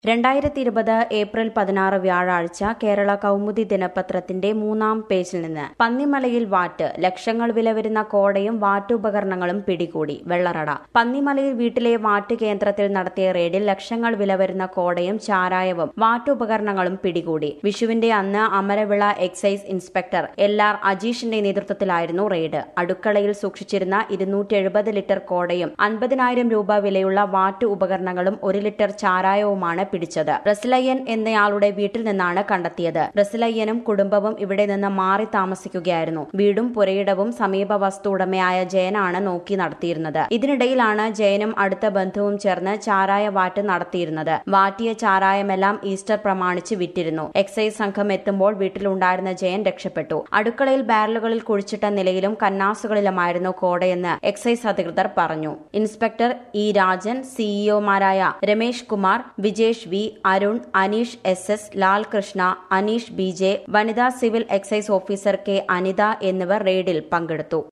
രണ്ടായിരത്തി ഇരുപത് ഏപ്രിൽ പതിനാറ് വ്യാഴാഴ്ച കേരള കൗമുദി ദിനപത്രത്തിന്റെ മൂന്നാം പേജിൽ നിന്ന് പന്നിമലയിൽ വാറ്റ് ലക്ഷങ്ങൾ വില വരുന്ന കോടയും വാറ്റുപകരണങ്ങളും പിടികൂടി വെള്ളറട പന്നിമലയിൽ വീട്ടിലെ വാറ്റ് കേന്ദ്രത്തിൽ നടത്തിയ റെയ്ഡിൽ ലക്ഷങ്ങൾ വില വരുന്ന കോടയും ചാരായവും വാറ്റുപകരണങ്ങളും പിടികൂടി വിഷുവിന്റെ അന്ന് Amaravila excise inspector L R അജീഷിന്റെ നേതൃത്വത്തിലായിരുന്നു റെയ്ഡ് അടുക്കളയിൽ സൂക്ഷിച്ചിരുന്ന ഇരുന്നൂറ്റി എഴുപത് ലിറ്റർ കോടയും അൻപതിനായിരം രൂപ വിലയുള്ള വാറ്റ് ഉപകരണങ്ങളും ഒരു ലിറ്റർ ചാരായവുമാണ് പിടിച്ചത് റസിലയ്യൻ എന്നയാളുടെ വീട്ടിൽ നിന്നാണ് കണ്ടെത്തിയത് റസിലയ്യനും കുടുംബവും ഇവിടെ നിന്ന് മാറി താമസിക്കുകയായിരുന്നു വീടും പുരയിടവും സമീപ വസ്തു ഉടമയായ ജയനാണ് നോക്കി നടത്തിയിരുന്നത് ഇതിനിടയിലാണ് ജയനും അടുത്ത ബന്ധുവും ചേർന്ന് ചാരായ വാറ്റ് നടത്തിയിരുന്നത് വാറ്റിയ ചാരായമെല്ലാം ഈസ്റ്റർ പ്രമാണിച്ച് വിറ്റിരുന്നു എക്സൈസ് സംഘം എത്തുമ്പോൾ വീട്ടിലുണ്ടായിരുന്ന ജയൻ രക്ഷപ്പെട്ടു അടുക്കളയിൽ ബാരലുകളിൽ കുഴിച്ചിട്ട നിലയിലും കന്നാസുകളിലുമായിരുന്നു കോടയെന്ന് എക്സൈസ് അധികൃതർ പറഞ്ഞു ഇൻസ്പെക്ടർ ഇ രാജൻ സിഇഒമാരായ Ramesh Kumar Vijesh V Arun Aneesh S S Lalkrishna Aneesh B J വനിതാ civil excise officer K Anitha എന്നിവർ റെയ്ഡിൽ പങ്കെടുത്തു